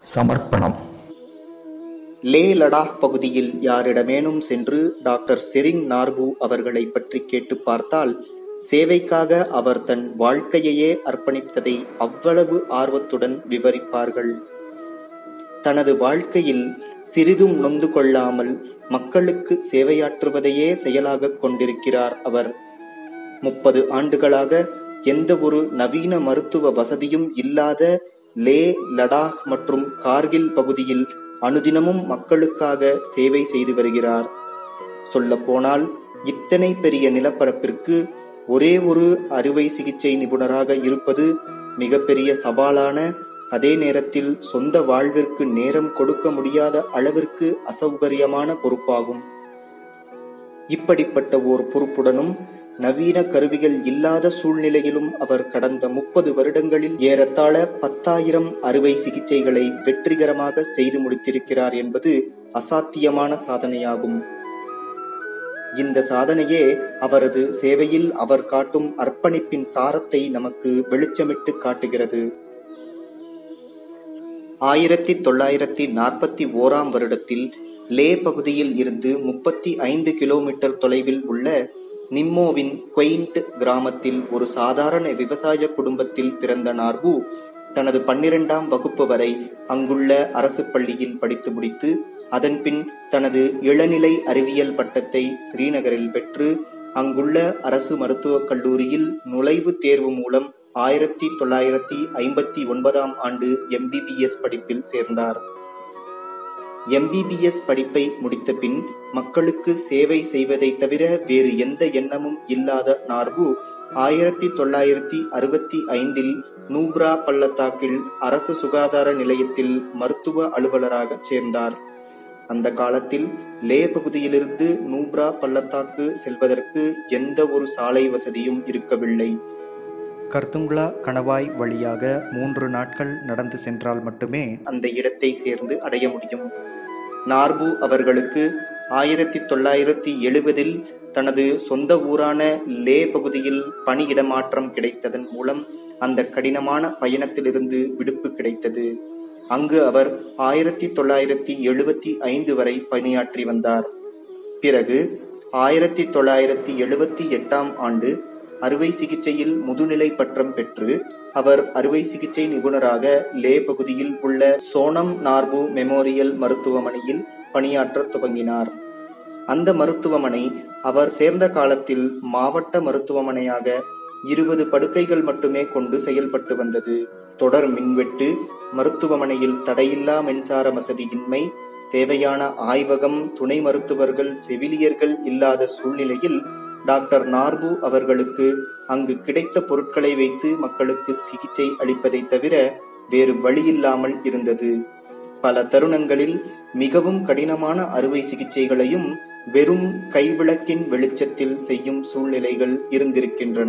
சமர்ப்பணம் லே லடாக் பகுதியில் யாரிடமேனும் சென்று டாக்டர் செரிங் நார்பு அவர்களை பற்றி கேட்டுப் பார்த்தால் சேவைக்காக அவர் தன் வாழ்க்கையையே அர்ப்பணித்ததை அவ்வளவு ஆர்வத்துடன் விவரிப்பார்கள் தனது வாழ்க்கையில் சிறிதும் நொந்து கொள்ளாமல் மக்களுக்கு சேவையாற்றுவதையே செயலாகக் கொண்டிருக்கிறார் அவர் முப்பது ஆண்டுகளாக எந்த ஒரு நவீன மருத்துவ வசதியும் இல்லாத லே லடாக் மற்றும் கார்கில் பகுதியில் அனுதினமும் மக்களுக்காக சேவை செய்து வருகிறார் சொல்லப்போனால் இத்தனை பெரிய நிலப்பரப்பிற்கு ஒரே ஒரு அறுவை சிகிச்சை நிபுணராக இருப்பது மிகப்பெரிய சவாலான அதே நேரத்தில் சொந்த வாழ்விற்கு நேரம் கொடுக்க முடியாத அளவிற்கு அசௌகரியமான பொறுப்பாகும் இப்படிப்பட்ட ஓர் பொறுப்புடனும் நவீன கருவிகள் இல்லாத சூழ்நிலையிலும் அவர் கடந்த முப்பது வருடங்களில் ஏறத்தாழ பத்தாயிரம் அறுவை சிகிச்சைகளை வெற்றிகரமாக செய்து முடித்திருக்கிறார் என்பது அசாத்தியமான சாதனையாகும் இந்த சாதனையே அவரது சேவையில் அவர் காட்டும் அர்ப்பணிப்பின் சாரத்தை நமக்கு வெளிச்சமிட்டு காட்டுகிறது ஆயிரத்தி தொள்ளாயிரத்தி நாற்பத்தி ஓராம் வருடத்தில் லே பகுதியில் இருந்து முப்பத்தி ஐந்து கிலோமீட்டர் தொலைவில் உள்ள நிம்மோவின் குவெயின்ட் கிராமத்தில் ஒரு சாதாரண விவசாய குடும்பத்தில் பிறந்த நார்பு தனது பன்னிரெண்டாம் வகுப்பு வரை அங்குள்ள அரசு பள்ளியில் படித்து முடித்து அதன்பின் தனது இளநிலை அறிவியல் பட்டத்தை ஸ்ரீநகரில் பெற்று அங்குள்ள அரசு மருத்துவக் கல்லூரியில் நுழைவுத் தேர்வு மூலம் ஆயிரத்தி தொள்ளாயிரத்தி ஐம்பத்தி ஒன்பதாம் ஆண்டு எம்பிபிஎஸ் படிப்பில் சேர்ந்தார் எம்பிபிஎஸ் படிப்பை முடித்த பின் மக்களுக்கு சேவை செய்வதை தவிர வேறு எந்த எண்ணமும் இல்லாத நார்பு ஆயிரத்தி தொள்ளாயிரத்தி அறுபத்தி ஐந்தில் நூப்ரா பள்ளத்தாக்கில் அரசு சுகாதார நிலையத்தில் மருத்துவ அலுவலராக சேர்ந்தார் அந்த காலத்தில் லே பகுதியிலிருந்து நூப்ரா பள்ளத்தாக்கு செல்வதற்கு எந்த ஒரு சாலை வசதியும் இருக்கவில்லை கர்துங்லா கணவாய் வழியாக மூன்று நாட்கள் நடந்து சென்றால் மட்டுமே அந்த இடத்தை சேர்ந்து அடைய முடியும் நார்பு அவர்களுக்கு ஆயிரத்தி தொள்ளாயிரத்தி எழுபதில் தனது சொந்த ஊரான லே பகுதியில் பணியிடமாற்றம் கிடைத்ததன் மூலம் அந்த கடினமான பயணத்திலிருந்து விடுப்பு கிடைத்தது அங்கு அவர் ஆயிரத்தி தொள்ளாயிரத்தி எழுபத்தி ஐந்து வரை பணியாற்றி வந்தார் பிறகு ஆயிரத்தி தொள்ளாயிரத்தி எழுபத்தி எட்டாம் ஆண்டு அறுவை சிகிச்சையில் முதுநிலை பட்டம் பெற்று அவர் அறுவை சிகிச்சை நிபுணராக லே பகுதியில் உள்ள சோனம் நார்பு மெமோரியல் மருத்துவமனையில் பணியாற்ற துவங்கினார் அந்த மருத்துவமனை அவர் சேர்ந்த காலத்தில் மாவட்ட மருத்துவமனையாக இருபது படுக்கைகள் மட்டுமே கொண்டு செயல்பட்டு வந்தது தொடர் மின்வெட்டு மருத்துவமனையில் தடையில்லா மின்சார வசதியின்மை தேவையான ஆய்வகம் துணை மருத்துவர்கள் செவிலியர்கள் இல்லாத சூழ்நிலையில் டாக்டர் நார்பு அவர்களுக்கு அங்கு கிடைத்த பொருட்களை வைத்து மக்களுக்கு சிகிச்சை அளிப்பதை தவிர வேறு வழியில்லாமல் இருந்தது பல தருணங்களில் மிகவும் கடினமான அறுவை சிகிச்சைகளையும் வெறும் கைவிளக்கின் வெளிச்சத்தில் செய்யும் சூழ்நிலைகள் இருந்திருக்கின்றன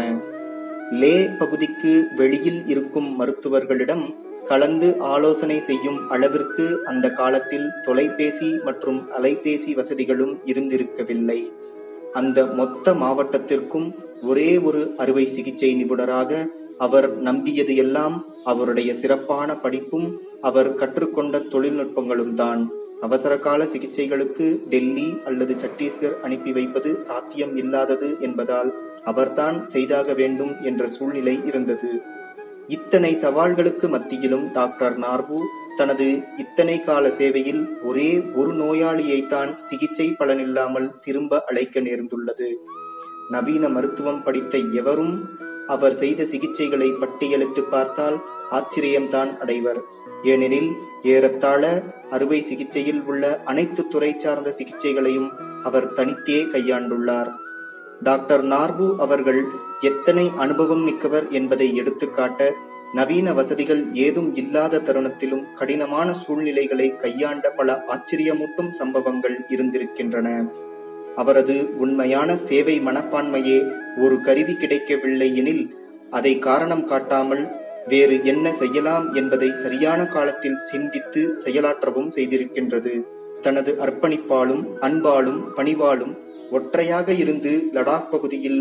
லே பகுதிக்கு வெளியில் இருக்கும் மருத்துவர்களிடம் கலந்து ஆலோசனை செய்யும் அளவிற்கு அந்த காலத்தில் தொலைபேசி மற்றும் அலைபேசி வசதிகளும் இருந்திருக்கவில்லை அந்த மொத்த மாவட்டத்திற்கும் ஒரே ஒரு அறுவை சிகிச்சை நிபுணராக அவர் நம்பியது எல்லாம் அவருடைய சிறப்பான படிப்பும் அவர் கற்றுக்கொண்ட தொழில்நுட்பங்களும் தான் அவசர கால சிகிச்சைகளுக்கு டெல்லி அல்லது சத்தீஸ்கர் அனுப்பி வைப்பது சாத்தியம் இல்லாதது என்பதால் அவர்தான் செய்தாக வேண்டும் என்ற சூழ்நிலை இருந்தது இத்தனை சவால்களுக்கு மத்தியிலும் டாக்டர் நார்பு தனது இத்தனை கால சேவையில் ஒரே ஒரு நோயாளியைத்தான் சிகிச்சை பலனில்லாமல் திரும்ப அழைக்க நேர்ந்துள்ளது நவீன மருத்துவம் படித்த எவரும் அவர் செய்த சிகிச்சைகளை பட்டியலிட்டு பார்த்தால் ஆச்சரியம்தான் அடைவர் ஏனெனில் ஏறத்தாழ அறுவை சிகிச்சையில் உள்ள அனைத்து துறை சார்ந்த சிகிச்சைகளையும் அவர் தனித்தே கையாண்டுள்ளார் டாக்டர் நார்பு அவர்கள் எத்தனை அனுபவம் மிக்கவர் என்பதை எடுத்துக்காட்ட நவீன வசதிகள் ஏதும் இல்லாத தருணத்திலும் கடினமான சூழ்நிலைகளை கையாண்ட பல ஆச்சரியமூட்டும் சம்பவங்கள் இருந்திருக்கின்றன அவரது உண்மையான சேவை மனப்பான்மையே ஒரு கருவி கிடைக்கவில்லை எனில் அதை காரணம் காட்டாமல் வேறு என்ன செய்யலாம் என்பதை சரியான காலத்தில் சிந்தித்து செயலாற்றவும் செய்திருக்கின்றது தனது அர்ப்பணிப்பாலும் அன்பாலும் பணிவாலும் ஒற்றையாக இருந்து லடாக் பகுதியில்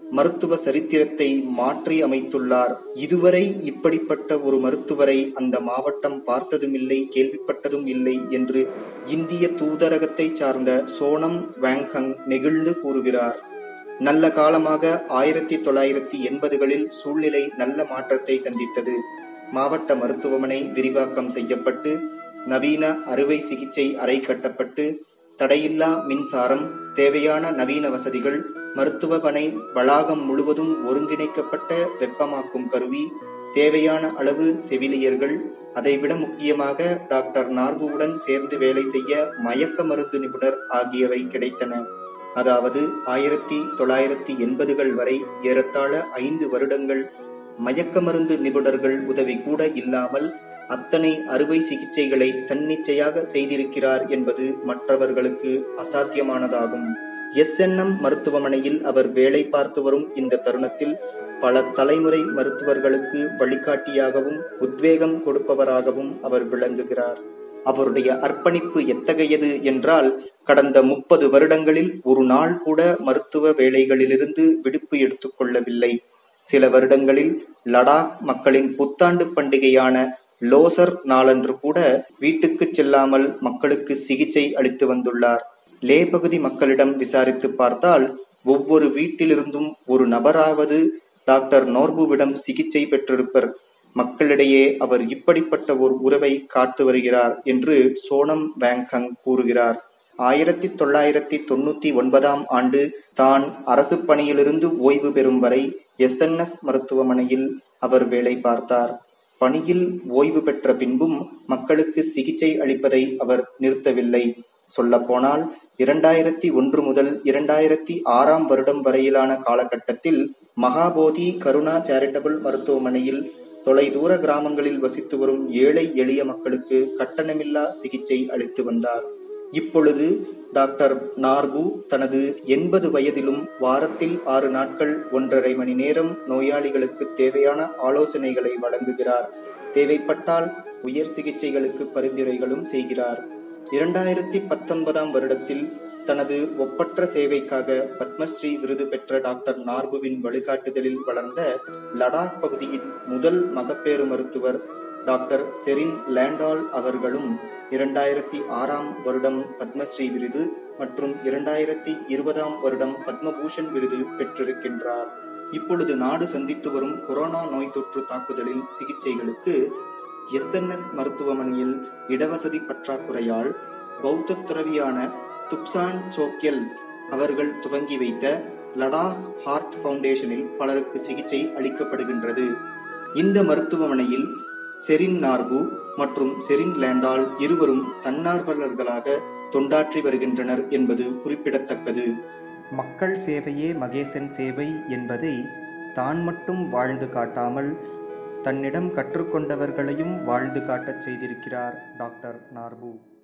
மருத்துவ சரித்திரத்தை மாற்றி அமைத்துள்ளார் இதுவரை இப்படிப்பட்ட ஒரு மருத்துவரை அந்த மாவட்டம் பார்த்ததுமில்லை கேள்விப்பட்டதும் இல்லை என்று இந்திய தூதரகத்தை சார்ந்த சோனம் வேங்ஹங் நெகிழ்ந்து கூறுகிறார் நல்ல காலமாக ஆயிரத்தி தொள்ளாயிரத்தி எண்பதுகளில் சூழ்நிலை நல்ல மாற்றத்தை சந்தித்தது மாவட்ட மருத்துவமனை விரிவாக்கம் செய்யப்பட்டு நவீன அறுவை சிகிச்சை அறை கட்டப்பட்டு தடையில்லா மின்சாரம் தேவையான நவீன வசதிகள் மருத்துவமனை வளாகம் முழுவதும் ஒருங்கிணைக்கப்பட்ட வெப்பமாக்கும் கருவி தேவையான அளவு செவிலியர்கள் அதைவிட முக்கியமாக டாக்டர் நார்புவுடன் சேர்ந்து வேலை செய்ய மயக்க மருந்து நிபுணர் ஆகியவை கிடைத்தன அதாவது ஆயிரத்தி தொள்ளாயிரத்தி எண்பதுகள் வரை ஏறத்தாழ ஐந்து வருடங்கள் மயக்க மருந்து நிபுணர்கள் உதவி கூட இல்லாமல் அத்தனை அறுவை சிகிச்சைகளை தன்னிச்சையாக செய்திருக்கிறார் என்பது மற்றவர்களுக்கு அசாத்தியமானதாகும் எஸ்என்எம் மருத்துவமனையில் அவர் வேலை பார்த்து வரும் இந்த தருணத்தில் பல தலைமுறை மருத்துவர்களுக்கு வழிகாட்டியாகவும் உத்வேகம் கொடுப்பவராகவும் அவர் விளங்குகிறார் அவருடைய அர்ப்பணிப்பு எத்தகையது என்றால் கடந்த முப்பது வருடங்களில் ஒரு நாள் கூட மருத்துவ வேலைகளிலிருந்து விடுப்பு எடுத்துக்கொள்ளவில்லை சில வருடங்களில் லடாக் மக்களின் புத்தாண்டு பண்டிகையான லோசர் நாளன்று கூட வீட்டுக்கு செல்லாமல் மக்களுக்கு சிகிச்சை அளித்து வந்துள்ளார் லே பகுதி மக்களிடம் விசாரித்து பார்த்தால் ஒவ்வொரு வீட்டிலிருந்தும் ஒரு நபராவது டாக்டர் நோர்புவிடம் சிகிச்சை பெற்றிருப்பர் மக்களிடையே அவர் இப்படிப்பட்ட ஒரு உறவை காத்து வருகிறார் என்று சோனம் வேங்ஹங் கூறுகிறார் ஆயிரத்தி தொள்ளாயிரத்தி தொண்ணூத்தி ஒன்பதாம் ஆண்டு தான் அரசு பணியிலிருந்து ஓய்வு பெறும் வரை எஸ்என்எஸ் மருத்துவமனையில் அவர் வேலை பார்த்தார் பணியில் ஓய்வு பெற்ற பின்பும் மக்களுக்கு சிகிச்சை அளிப்பதை அவர் நிறுத்தவில்லை சொல்லப்போனால் இரண்டாயிரத்தி ஒன்று முதல் இரண்டாயிரத்தி ஆறாம் வருடம் வரையிலான காலகட்டத்தில் மகாபோதி கருணா சேரிட்டபிள் மருத்துவமனையில் தொலைதூர கிராமங்களில் வசித்து வரும் ஏழை எளிய மக்களுக்கு கட்டணமில்லா சிகிச்சை அளித்து வந்தார் இப்பொழுது டாக்டர் நார்பு தனது எண்பது வயதிலும் வாரத்தில் ஆறு நாட்கள் ஒன்றரை மணி நேரம் நோயாளிகளுக்கு தேவையான ஆலோசனைகளை வழங்குகிறார் தேவைப்பட்டால் உயர் சிகிச்சைகளுக்கு பரிந்துரைகளும் செய்கிறார் இரண்டாயிரத்தி பத்தொன்பதாம் வருடத்தில் தனது ஒப்பற்ற சேவைக்காக பத்மஸ்ரீ விருது பெற்ற டாக்டர் நார்புவின் வழிகாட்டுதலில் வளர்ந்த லடாக் பகுதியின் முதல் மகப்பேறு மருத்துவர் டாக்டர் செரின் லேண்டால் அவர்களும் இரண்டாயிரத்தி ஆறாம் வருடம் பத்மஸ்ரீ விருது மற்றும் இரண்டாயிரத்தி இருபதாம் வருடம் பத்மபூஷன் விருது பெற்றிருக்கின்றார் இப்பொழுது நாடு சந்தித்து வரும் கொரோனா நோய் தொற்று தாக்குதலில் சிகிச்சைகளுக்கு எஸ்என்எஸ் மருத்துவமனையில் இடவசதி பற்றாக்குறையால் பௌத்த துறவியான துப்சான் சோக்கியல் அவர்கள் துவங்கி வைத்த லடாக் ஹார்ட் ஃபவுண்டேஷனில் பலருக்கு சிகிச்சை அளிக்கப்படுகின்றது இந்த மருத்துவமனையில் செரின் நார்பு மற்றும் செரின் லேண்டால் இருவரும் தன்னார்வலர்களாக தொண்டாற்றி வருகின்றனர் என்பது குறிப்பிடத்தக்கது மக்கள் சேவையே மகேசன் சேவை என்பதை தான் மட்டும் வாழ்ந்து காட்டாமல் தன்னிடம் கற்றுக்கொண்டவர்களையும் வாழ்ந்து காட்டச் செய்திருக்கிறார் டாக்டர் நார்பு